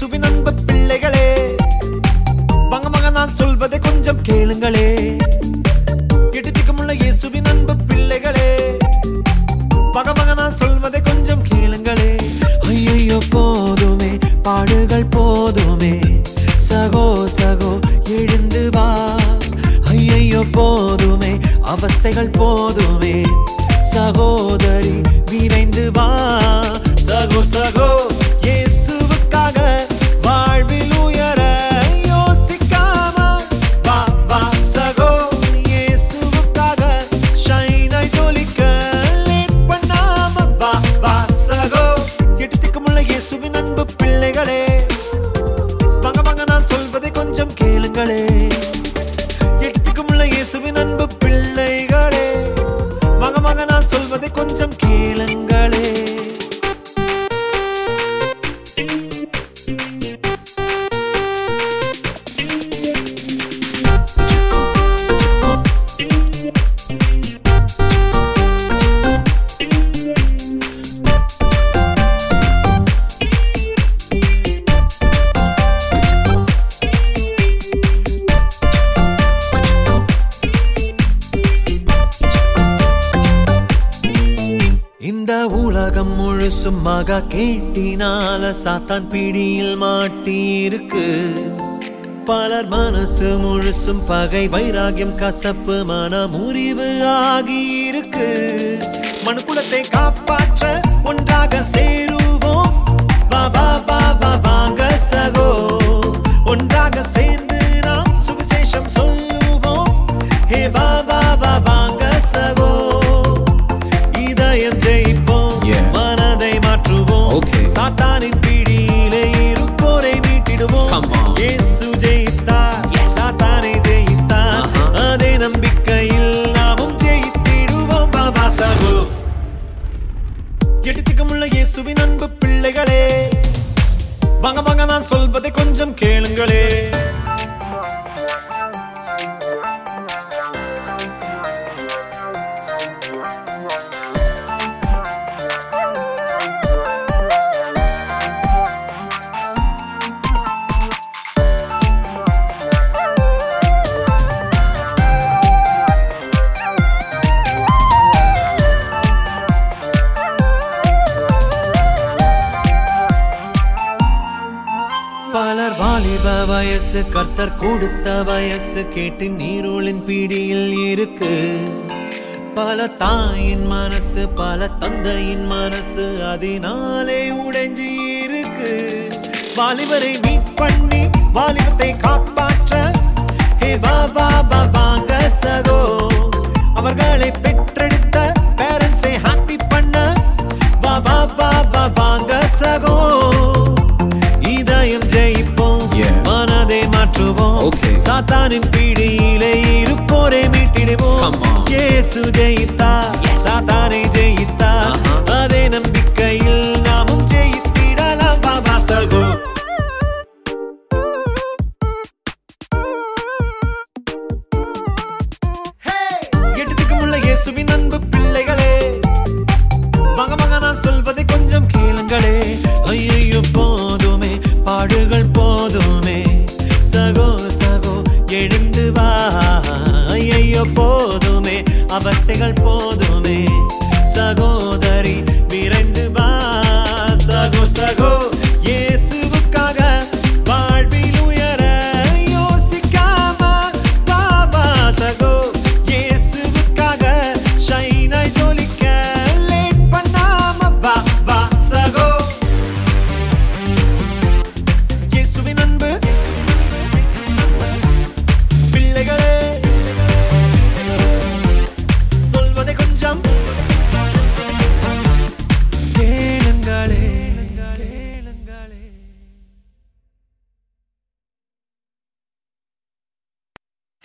இயேசுவின் அன்பு பிள்ளைகளே வாங்க மக நான் சொல்வதை கொஞ்சம் கேளுங்களே எட்டுத்திக்குமுள்ள இயேசுவின் அன்பு பிள்ளைகளே மக மக நான் சொல்வதை கொஞ்சம் கேளுங்களே ஐயோ போதுமே பாடுகள் போதுமே சகோ சகோ எழுந்து வா ஐயோ போதுமே அவஸ்தைகள் போதுமே சகோதரி விரைந்து வா சகோ சகோ இயேசுவுக்காக வாழ்வில் உயர யோசிக்காம வா வா சகோ இயேசுவுக்காக ஷைனாய் ஜொலிக்க லேட் பண்ணாம வா வா சகோ எட்டுத்திக்குமுள்ள இயேசுவின் அன்பு பிள்ளைகளே வாங்க வாங்க நான் சொல்வதை கொஞ்சம் கேளுங்களே எட்டுத்திக்குமுள்ள இயேசுவின் அன்பு பிள்ளைகளே வாங்க வாங்க நான் சொல்வதை கொஞ்சம் கேளுங்களே இந்த உலகம் முழுசும் மகா கேட்டினால சாத்தான் பிடியில் மாட்டி இருக்கு பலர் மனசு முழுசும் பகை வைராகியம் கசப்பு மன முறிவு ஆகி இருக்கு மனுக்குலத்தை காப்பாற்ற ஒன்றாக சேருவோம் வா வா வா வா வாங்க சகோ ஒன்றாக சேர்ந்து நாம் சுவிசேஷம் சொல்லுவோம் ஹே வா வா வா வாங்க சகோ இதயம் ஜெயிப்போம் Yeah. மனதை மாற்றுவோம் Okay. சாத்தானின் பிடியிலே இருப்போரை மீட்டிடுவோம் Come on. இயேசு ஜெயித்தார் சாத்தானை ஜெயித்தார் Uh-huh. அதே நம்பிக்கையில் நாமும் ஜெயித்திடுவோம் பாபா சகோ எட்டுத்திக்குமுள்ள இயேசுவின் அன்பு பிள்ளைகளே வாங்க வாங்க நான் சொல்வதை கொஞ்சம் கேளுங்களே பலர் வாலிப வயசு கர்த்தர் கொடுத்த வயசு கேட்டு நீரோளின் பிடியில் இருக்கு பல தாயின் மனசு பல தந்தையின் மனசு அதனாலே உடைஞ்சு இருக்கு வாலிபரை மீட் பண்ணி வாலிபத்தை காப்பாற்ற ஹே வா வா வா வாங்க சகோ அவர்களை பெற்றெடுத்த பேரண்ட்ஸை ஹாப்பி பண்ண வா வா வா வா வாங்க சகோ இதயம் ஜெயிப்போம் Yeah. மனதை மாற்றுவோம் Okay. சாத்தானின் பிடியிலே இருப்போரை மீட்டிடுவோம் Come on. இயேசு ஜெயித்தா சாத்தானை ஜெயித்தா Uh-huh. அதே நம்பி